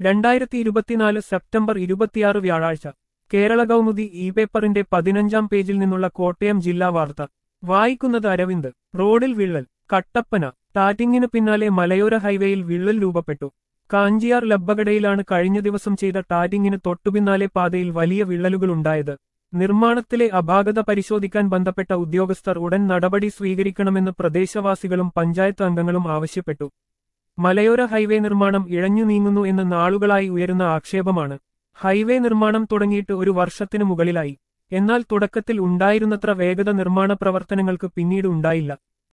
രണ്ടായിരത്തി ഇരുപത്തിനാല് സെപ്റ്റംബർ ഇരുപത്തിയാറ് വ്യാഴാഴ്ച കേരള കൗമുദി ഇ പേപ്പറിന്റെ പതിനഞ്ചാം പേജിൽ നിന്നുള്ള കോട്ടയം ജില്ലാ വാർത്ത വായിക്കുന്നത് അരവിന്ദ് റോഡിൽ വിള്ളൽ കട്ടപ്പന ടാറ്റിങ്ങിന് പിന്നാലെ മലയോര ഹൈവേയിൽ വിള്ളൽ രൂപപ്പെട്ടു കാഞ്ചിയാർ ലബ്ബഗഡയിലാണ് കഴിഞ്ഞ ദിവസം ചെയ്ത ടാറ്റിങ്ങിന് തൊട്ടുപിന്നാലെ പാതയിൽ വലിയ വിള്ളലുകളുണ്ടായത് നിർമ്മാണത്തിലെ അപാകത പരിശോധിക്കാൻ ബന്ധപ്പെട്ട ഉദ്യോഗസ്ഥർ ഉടൻ നടപടി സ്വീകരിക്കണമെന്ന് പ്രദേശവാസികളും പഞ്ചായത്ത് അംഗങ്ങളും ആവശ്യപ്പെട്ടു മലയോര ഹൈവേ നിർമ്മാണം ഇഴഞ്ഞു നീങ്ങുന്നു എന്ന് നാളുകളായി ഉയരുന്ന ആക്ഷേപമാണ് ഹൈവേ നിർമ്മാണം തുടങ്ങിയിട്ട് ഒരു വർഷത്തിനു മുകളിലായി എന്നാൽ തുടക്കത്തിൽ ഉണ്ടായിരുന്നത്ര വേഗത നിർമ്മാണ പ്രവർത്തനങ്ങൾക്ക് പിന്നീട് ഉണ്ടായില്ല